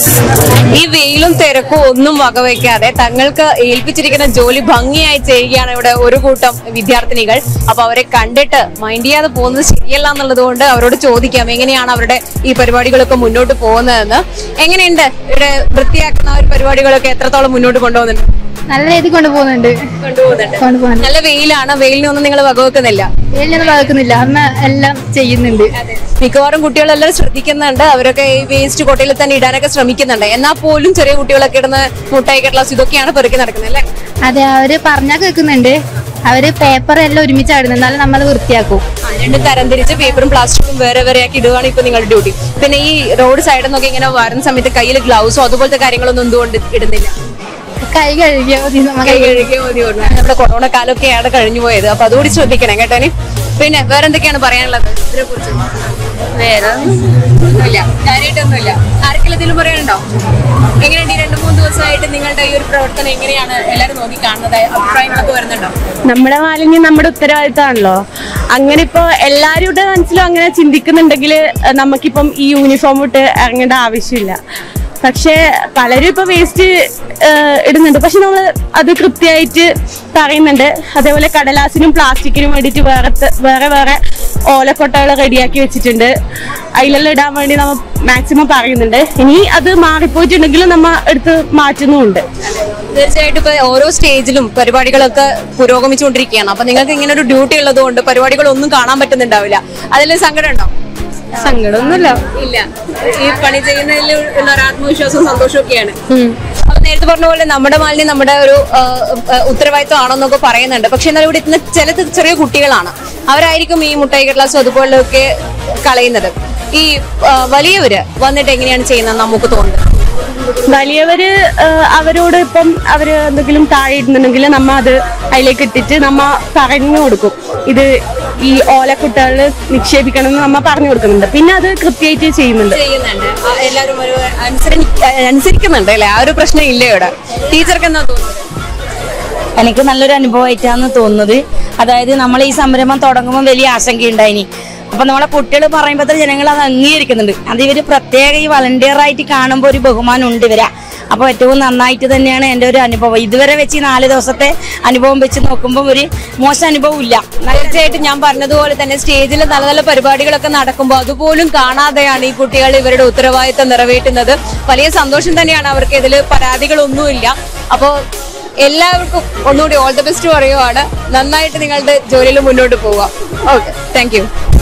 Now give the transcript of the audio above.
ഈ വെയിലും തിരക്കും ഒന്നും വകവയ്ക്കാതെ തങ്ങൾക്ക് ഏൽപ്പിച്ചിരിക്കുന്ന ജോലി ഭംഗിയായി ചെയ്യുകയാണ് ഇവിടെ ഒരു കൂട്ടം വിദ്യാർത്ഥിനികൾ അപ്പൊ അവരെ കണ്ടിട്ട് മൈൻഡ് ചെയ്യാതെ പോകുന്നത് ശരിയല്ല എന്നുള്ളത് കൊണ്ട് അവരോട് ചോദിക്കാം എങ്ങനെയാണ് അവരുടെ ഈ പരിപാടികളൊക്കെ മുന്നോട്ട് പോകുന്നതെന്ന് എങ്ങനെയുണ്ട് ഇവിടെ വൃത്തിയാക്കുന്ന ആ ഒരു പരിപാടികളൊക്കെ എത്രത്തോളം മുന്നോട്ട് കൊണ്ടുപോകുന്നുണ്ട് നല്ല രീതിയിൽ കൊണ്ടുപോകുന്നുണ്ട് കൊണ്ടുപോകുന്നുണ്ട് കൊണ്ടുപോകുന്നുണ്ട് നല്ല വെയിലാണ് വെയിലിനൊന്നും നിങ്ങൾ വകവെക്കുന്നില്ല വെയിലൊന്നും വകുന്നില്ല അമ്മ എല്ലാം ചെയ്യുന്നുണ്ട് മിക്കവാറും കുട്ടികളെല്ലാം ശ്രദ്ധിക്കുന്നുണ്ട് അവരൊക്കെ ഈ വേസ്റ്റ് കൊട്ടയിൽ തന്നെ ഇടാനൊക്കെ ശ്രമിക്കുന്നുണ്ട് എന്നാൽ പോലും ചെറിയ കുട്ടികളൊക്കെ ഇടുന്ന മുട്ടായി കടലാസ് ഇതൊക്കെയാണ് പെറുക്കി നടക്കുന്നത് അല്ലേ അതെ അവര് പറഞ്ഞാൽ കേൾക്കുന്നുണ്ട് അവര് പേപ്പർ എല്ലാം ഒരുമിച്ച് ഇടുന്നത് എന്നാലും നമ്മളത് വൃത്തിയാക്കും ആ, രണ്ടും തരംതിരിച്ച് പേപ്പറും പ്ലാസ്റ്റിക്കും വേറെ വേറെ ആക്കി ഇടുകയാണ് ഇപ്പൊ നിങ്ങളുടെ ഡ്യൂട്ടി പിന്നെ ഈ റോഡ് സൈഡിൽ നിന്നൊക്കെ ഇങ്ങനെ വരുന്ന സമയത്ത് കയ്യിൽ ഗ്ലൗസോ അതുപോലത്തെ കാര്യങ്ങളൊന്നും എന്തുകൊണ്ട് ഇടുന്നില്ല കൈ കഴുകിയാൽ മതി നമ്മൾ കൈ കഴുകിയാൽ മതി പറഞ്ഞു. നമ്മുടെ കൊറോണ കാലമൊക്കെയാണ് കഴിഞ്ഞു പോയത് അപ്പൊ അതുകൂടി ശ്രദ്ധിക്കണം കേട്ടോ ഇനി. പിന്നെ വേറെ എന്തൊക്കെയാണ് പറയാനുള്ളത് ഇതിനെ കുറിച്ച് വേറെ ഒന്നുമില്ല കാര്യമായിട്ടൊന്നുമില്ല ആർക്കെങ്കിലും എന്തെങ്കിലും പറയാനുണ്ടോ എങ്ങനെയുണ്ട് ഈ രണ്ടു മൂന്ന് ദിവസമായിട്ട് നിങ്ങളുടെ ഈ ഒരു പ്രവർത്തനം എങ്ങനെയാണ് എല്ലാവരും നോക്കി കാണുന്നത് അഭിപ്രായങ്ങളൊക്കെ വരുന്നുണ്ടോ നമ്മുടെ മാലിന്യം നമ്മുടെ ഉത്തരവാദിത്തമാണല്ലോ അങ്ങനെ ഇപ്പോ എല്ലാവരുടെ മനസ്സിലും അങ്ങനെ ചിന്തിക്കുന്നുണ്ടെങ്കിൽ നമുക്കിപ്പം ഈ യൂണിഫോം ഇട്ട് ഇറങ്ങേണ്ട ആവശ്യമില്ല പക്ഷേ പലരും ഇപ്പൊ വേസ്റ്റ് ഇടുന്നുണ്ട് പക്ഷെ നമ്മൾ അത് കൃത്യമായിട്ട് പറയുന്നുണ്ട് അതേപോലെ കടലാസിനും പ്ലാസ്റ്റിക്കിനും വേണ്ടിയിട്ട് വേറെ ത- വേറെ വേറെ ഓലക്കൊട്ടകൾ റെഡിയാക്കി വെച്ചിട്ടുണ്ട് അതിലെല്ലാം ഇടാൻ വേണ്ടി നമ്മൾ മാക്സിമം പറയുന്നുണ്ട് ഇനി അത് മാറിപ്പോയിട്ടുണ്ടെങ്കിലും നമ്മൾ എടുത്ത് മാറ്റുന്നുമുണ്ട് തീർച്ചയായിട്ടും ഇപ്പൊ ഓരോ സ്റ്റേജിലും പരിപാടികളൊക്കെ പുരോഗമിച്ചുകൊണ്ടിരിക്കുകയാണ് അപ്പൊ നിങ്ങൾക്ക് ഇങ്ങനെ ഒരു ഡ്യൂട്ടി ഉള്ളത് കൊണ്ട് പരിപാടികളൊന്നും കാണാൻ പറ്റുന്നുണ്ടാവില്ല അതിൽ സങ്കടം ഉണ്ടോ സങ്കടമൊന്നുമില്ല ഇല്ല ഈ പണി ചെയ്യുന്നതിൽ ഉള്ള ഒരു ആത്മവിശ്വാസവും സന്തോഷവും ഒക്കെയാണ് അപ്പൊ നേരത്തെ പറഞ്ഞ പോലെ നമ്മുടെ മാലിന്യം നമ്മുടെ ഒരു ആ, ആ, ഉത്തരവാദിത്വം ആണെന്നൊക്കെ പറയുന്നുണ്ട് പക്ഷെ എന്നാൽ ഇവിടെ എത്തുന്ന ചില ചെറിയ കുട്ടികളാണ് അവരായിരിക്കും ഈ മുട്ടായി കടലാസും അതുപോലൊക്കെ കളയുന്നത് ഈ ആ, വലിയവര് വന്നിട്ട് എങ്ങനെയാണ് ചെയ്യുന്നത് നമുക്ക് തോന്നുന്നത് വലിയവര് ആ, അവരോട് ഇപ്പം അവര് എന്തെങ്കിലും താഴെ ഇടുന്നുണ്ടെങ്കിൽ നമ്മ അത് അതിലേക്ക് ഇട്ടിട്ട് നമ്മ പറഞ്ഞു കൊടുക്കും ഇത് ഈ ഓലക്കുട്ടകൾ നിക്ഷേപിക്കണം എന്ന് നമ്മ പറഞ്ഞു കൊടുക്കുന്നുണ്ട് പിന്നെ അത് കൃത്യമായിട്ട് ചെയ്യുന്നുണ്ട് ചെയ്യുന്നുണ്ട് ആ, എല്ലാവരും ഒരു അനുസരി അനുസരിക്കുന്നുണ്ട് അല്ലെ ആ ഒരു പ്രശ്നം ഇല്ല ഇവിടെ ടീച്ചർക്ക് എന്താ തോന്നുന്നത് എനിക്ക് നല്ലൊരു അനുഭവമായിട്ടാണ് തോന്നുന്നത് അതായത് നമ്മൾ ഈ സംരംഭം തുടങ്ങുമ്പോൾ വലിയ ആശങ്കയുണ്ടായിനി അപ്പൊ നമ്മളെ കുട്ടികൾ പറയുമ്പോൾ ജനങ്ങൾ അത് അംഗീകരിക്കുന്നുണ്ട് അത് ഇവര് പ്രത്യേക ഈ വളണ്ടിയർ ആയിട്ട് കാണുമ്പോൾ ഒരു ബഹുമാനം ഉണ്ട് ഇവരാ അപ്പൊ ഏറ്റവും നന്നായിട്ട് തന്നെയാണ് എൻ്റെ ഒരു അനുഭവം ഇതുവരെ വെച്ച് ഈ നാല് ദിവസത്തെ അനുഭവം വെച്ച് നോക്കുമ്പോൾ ഒരു മോശം അനുഭവം ഇല്ല തീർച്ചയായിട്ടും ഞാൻ പറഞ്ഞതുപോലെ തന്നെ സ്റ്റേജിൽ നല്ല നല്ല പരിപാടികളൊക്കെ നടക്കുമ്പോൾ അതുപോലും കാണാതെയാണ് ഈ കുട്ടികൾ ഇവരുടെ ഉത്തരവാദിത്തം നിറവേറ്റുന്നത് വലിയ സന്തോഷം തന്നെയാണ് അവർക്ക് ഇതിൽ പരാതികളൊന്നുമില്ല അപ്പോൾ എല്ലാവർക്കും ഒന്നുകൂടി ഓൾ ദ ബെസ്റ്റ് പറയുവാണ് നന്നായിട്ട് നിങ്ങളുടെ ജോലിയിൽ മുന്നോട്ട് പോവുക ഓക്കെ താങ്ക് യു